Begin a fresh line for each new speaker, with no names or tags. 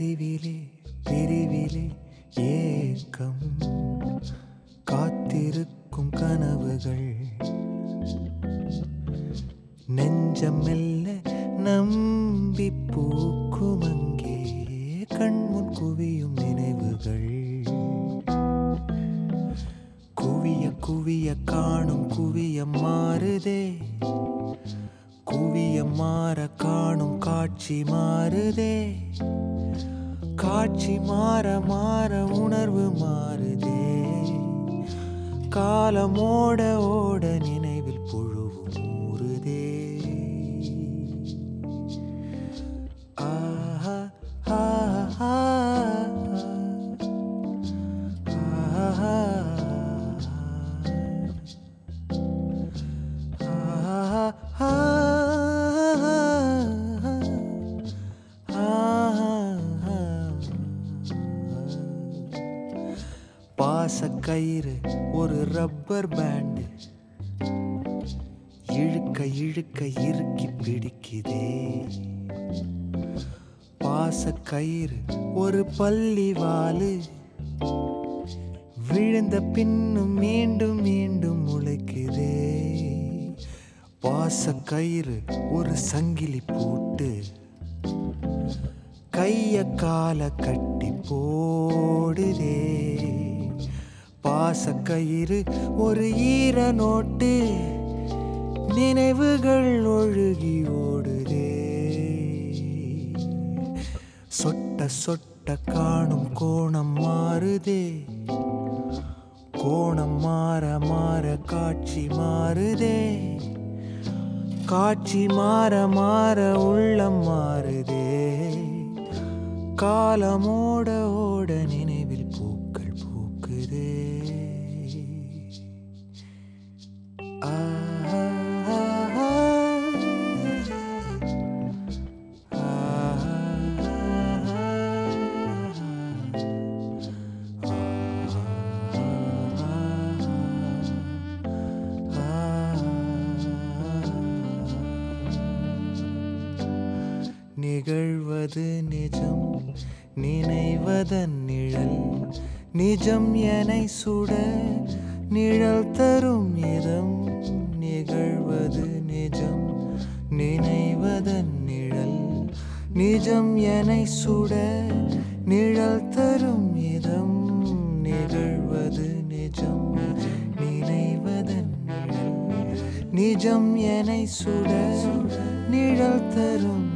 பிரிவிலே பிரிவிலே ஏக்கம் காத்திருக்கும் கனவுகள் நெஞ்சம் மெல்ல நம்பி பூக்கும் அங்கே கண்முன் குவியும் நினைவுகள் குவிய குவிய காணும் குவியம் மாறுதே குவியம் மாற காணும் காட்சி மாறுதே காட்சி மாற மாற உணர்வு மாறுதே காலமோட ஓட நினைவில் புழுவும் ஊறுதே ஆஹா ஆஹா ஆஹா பாசக்கயிறு ஒரு ரப்பர் பேண்டு இழுக்க இழுக்க இறுக்கி பிடிக்குதே பாசக்கயிறு ஒரு பள்ளி வாலு விழுந்த பின்னும் மீண்டும் மீண்டும் முளைக்குதே பாசக்கயிறு ஒரு சங்கிலி போட்டு கைய கால கட்டி போடுதே பாசக்கயிறு ஒரு ஈர நோட்டு நினைவுகள் ஒழுகி ஓடுதே சொட்ட சொட்ட காணும் கோணம் மாறுதே கோணம் மாற மாற காட்சி மாறுதே காட்சி மாற மாற உள்ளம் மாறுதே காலமோட ஓட நினைவில் பூக்கள் பூக்குதே ஆஹா, நிகழ்வது நிஜம் நினைவதன் நிழல் நிஜம் என சுட நிழல் தரும் இதம் நிகழ்வது நிஜம் நினைவதன் நிழல் நிஜம் என சுட நிழல் தரும் இதம் நிகழ்வது நிஜம் நினைவதன் நிழல் நிஜம் என சுட நிழல் தரும்